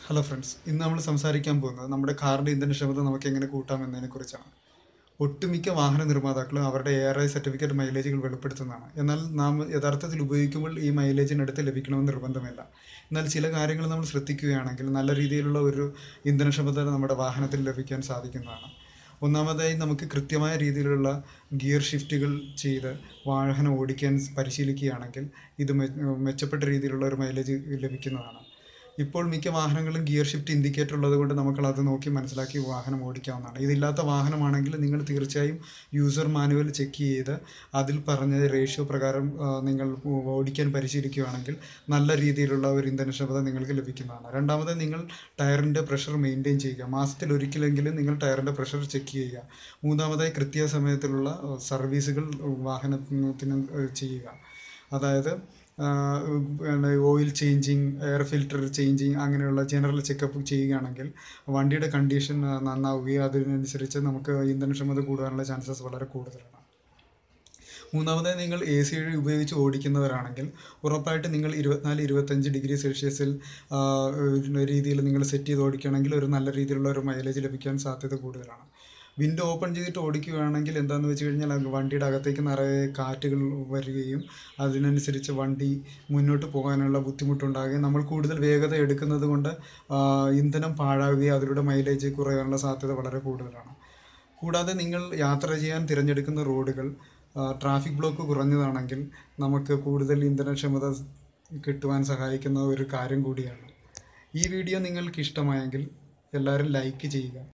hello friends ഇന്ന് നമ്മൾ സംസാരിക്കാൻ പോകുന്നത് നമ്മുടെ കാറിൻ്റെ ഇന്ധനക്ഷമത നമുക്ക് എങ്ങനെ കൂട്ടാം എന്നതിനെ കുറിച്ചാണ് ഒട്ടുമിക്ക വാഹന നിർമ്മാതാക്കളും അവരുടെ എ ആർ ഐ സർട്ടിഫിക്കറ്റ് മൈലേജുകൾ വെളിപ്പെടുത്തുന്നതാണ് എന്നാൽ നാം യഥാർത്ഥത്തിൽ ഉപയോഗിക്കുമ്പോൾ ഈ മൈലേജിനടുത്ത് ലഭിക്കണമെന്ന് നിർബന്ധമില്ല എന്നാൽ ചില കാര്യങ്ങൾ നമ്മൾ ശ്രദ്ധിക്കുകയാണെങ്കിൽ നല്ല രീതിയിലുള്ള ഒരു ഇന്ധനക്ഷമത നമ്മുടെ വാഹനത്തിൽ ലഭിക്കാൻ സാധിക്കുന്നതാണ് ഒന്നാമതായി നമുക്ക് കൃത്യമായ രീതിയിലുള്ള ഗിയർ ഷിഫ്റ്റുകൾ ചെയ്ത് വാഹനം ഓടിക്കാൻ പരിശീലിക്കുകയാണെങ്കിൽ ഇത് മെ- മെച്ചപ്പെട്ട രീതിയിലുള്ള ഒരു മൈലേജ് ലഭിക്കുന്നതാണ് ഇപ്പോൾ മിക്ക വാഹനങ്ങളും ഗിയർ ഷിഫ്റ്റ് ഇൻഡിക്കേറ്റർ ഉള്ളത് കൊണ്ട് നമുക്ക് അത് നോക്കി മനസ്സിലാക്കി വാഹനം ഓടിക്കാവുന്നതാണ് ഇതില്ലാത്ത വാഹനമാണെങ്കിൽ നിങ്ങൾ തീർച്ചയായും യൂസർ മാനുവൽ ചെക്ക് ചെയ്ത് അതിൽ പറഞ്ഞ റേഷ്യോ പ്രകാരം ആ, നിങ്ങൾ ഓടിക്കാൻ പരിശീലിക്കുകയാണെങ്കിൽ നല്ല രീതിയിലുള്ള ഒരു ഇന്ധനക്ഷമത നിങ്ങൾക്ക് ലഭിക്കുന്നതാണ് രണ്ടാമത് നിങ്ങൾ ടയറിൻ്റെ പ്രഷർ മെയിൻറ്റെയിൻ ചെയ്യുക മാസത്തിൽ ഒരിക്കലെങ്കിലും നിങ്ങൾ ടയറിൻ്റെ പ്രഷർ ചെക്ക് ചെയ്യുക മൂന്നാമതായി കൃത്യസമയത്തിലുള്ള ആ, സർവീസുകൾ വാഹനത്തിന് ചെയ്യുക അതായത് oil changing air filter changing അങ്ങനെയുള്ള ജനറൽ ചെക്കപ്പ് ചെയ്യുകയാണെങ്കിൽ വണ്ടിയുടെ കണ്ടീഷൻ നന്നാവുകയും അതിനനുസരിച്ച് നമുക്ക് ഇന്ധനക്ഷമത കൂടാനുള്ള ചാൻസസ് വളരെ കൂടുതലാണ് മൂന്നാമതായി നിങ്ങൾ എ സി ഉപയോഗിച്ച് ഓടിക്കുന്നവരാണെങ്കിൽ ഉറപ്പായിട്ട് നിങ്ങൾ ഇരുപത്തിനാല് ഇരുപത്തഞ്ച് ഡിഗ്രി സെൽഷ്യസിൽ ആ, ഒരു രീതിയിൽ നിങ്ങൾ സെറ്റ് ചെയ്ത് ഓടിക്കുകയാണെങ്കിൽ ഒരു നല്ല രീതിയിലുള്ള ഒരു മൈലേജ് ലഭിക്കാൻ സാധ്യത കൂടുതലാണ് വിൻഡോ ഓപ്പൺ ചെയ്തിട്ട് ഓടിക്കുകയാണെങ്കിൽ എന്താണെന്ന് വെച്ച് കഴിഞ്ഞാൽ അത് വണ്ടിയുടെ അകത്തേക്ക് നിറയെ കാറ്റുകൾ വരികയും അതിനനുസരിച്ച് വണ്ടി മുന്നോട്ട് പോകാനുള്ള ബുദ്ധിമുട്ടുണ്ടാകുകയും നമ്മൾ കൂടുതൽ വേഗത എടുക്കുന്നത് കൊണ്ട് ആ, ഇന്ധനം പാഴാവുകയും അതിലൂടെ മൈലേജ് കുറയാനുള്ള സാധ്യത വളരെ കൂടുതലാണ് കൂടാതെ നിങ്ങൾ യാത്ര ചെയ്യാൻ തിരഞ്ഞെടുക്കുന്ന റോഡുകൾ ആ, ട്രാഫിക് ബ്ലോക്ക് കുറഞ്ഞതാണെങ്കിൽ നമുക്ക് കൂടുതൽ ഇന്ധനക്ഷമത കിട്ടുവാൻ സഹായിക്കുന്ന ഒരു കാര്യം കൂടിയാണ് ഈ വീഡിയോ നിങ്ങൾക്ക് ഇഷ്ടമായെങ്കിൽ എല്ലാവരും ലൈക്ക് ചെയ്യുക